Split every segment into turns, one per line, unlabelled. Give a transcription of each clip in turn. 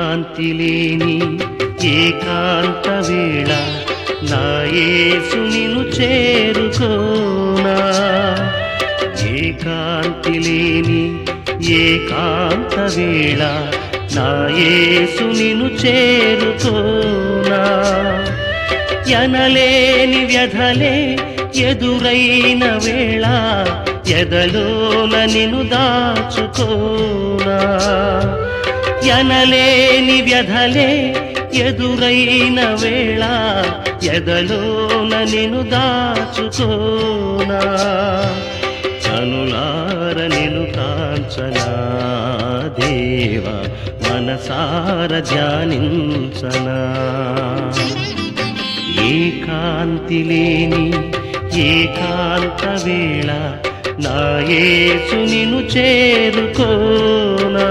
ఏకాంతి లేని ఏకాంత వేళ నా యేసు నిన్ను చేరుకోనా ఏకాంతి లేని ఏకాంత వేళ నా యేసు నిన్ను చేరుకోనా ఎనలేని వ్యధలే ఎదురైన వేళ ఎదలోన నిన్ను దాచుకోనా ఎనలేని వ్యధలే ఎదురైన వేళ ఎదలోన నిన్ను దాచుకోనా కనులార నిన్ను కాంచనా దేవ మనసార ధ్యానించనా ఏకాంతి లేని ఏకాంత వేళ నా యేసు నిన్ను చేరుకోనా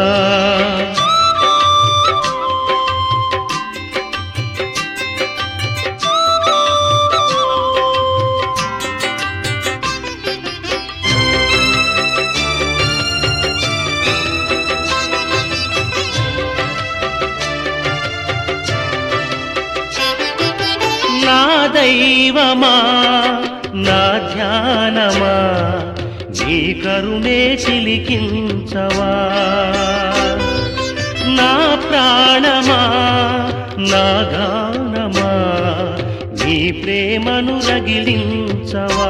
నా దైవమా నా ధ్యానమా నీ కరుణే చిలికించవా నా ప్రాణమా నా గానమా నీ ప్రేమను రగిలించవా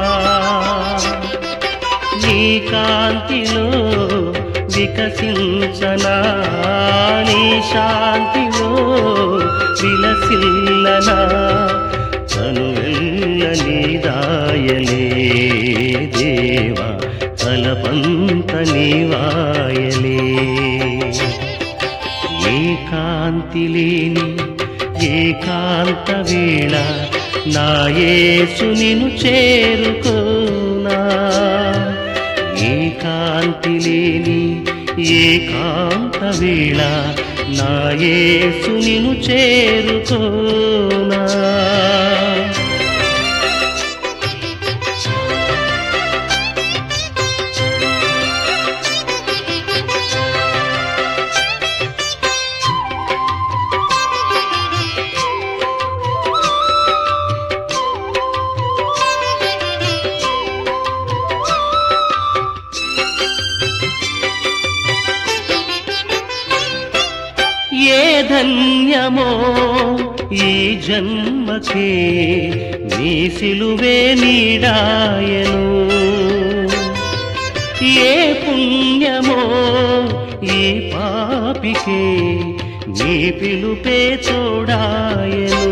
నీ కాంతిలో వికసించనా నీ శాంతిలో విలసిల్లనా కనువెల్ల నీదాయలే దేవా తలపంత నీవాయలే ఏకాంతి లేని ఏకాంత వేళ నా యేసు నిన్ను చేరుకోనా ఏకాంతి లేని ఏకాంత వేళ నా యేసు నిన్ను చేరుకోనా ఏ ధన్యమో ఈ జన్మకే నీ సిలువే నీడాయను ఏ పుణ్యమో ఈ పాపికే నీ పిలుపే చూడాయను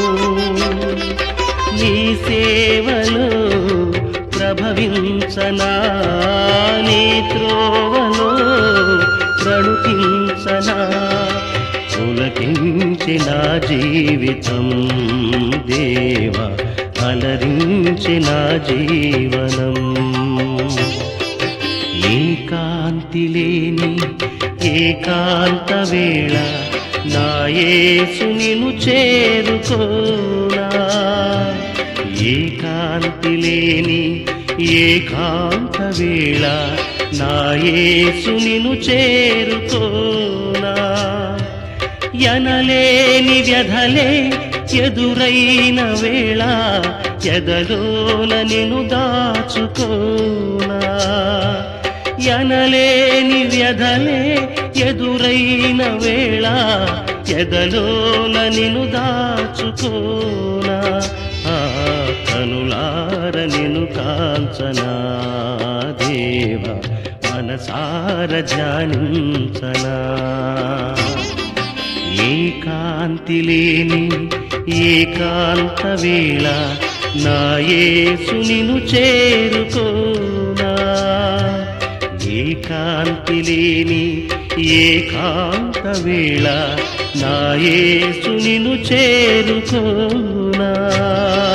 నీ సేవలో ప్రభవించనా నీ త్రోవలో ప్రణుతించనా పులకించిన జీవితం దేవ అలరించిన జీవనం ఏకాంతి లేని ఏకాంత వేళ నా యేసు నిన్ను చేరుకోనా ఏకాంతి లేని ఏకాంత వేళ నా యేసు నిన్ను చేరుకోనా ఎనలేని వ్యధలే ఎదురైన వేళ ఎదలోన నిన్ను దాచుకోనా ఎనలేని వ్యధలే ఎదురైన వేళ ఎదలోన నిన్ను దాచుకోనా ఆ కనులార నిన్ను కాంచనా దేవ మనసార ధ్యానించనా ఏకాంతి లేని ఏకాంత వేళ నా యేసు నిన్ను చేరుకోనా ఏకాంతి లేని ఏకాంత వేళ నా యేసు నిన్ను చేరుకోనా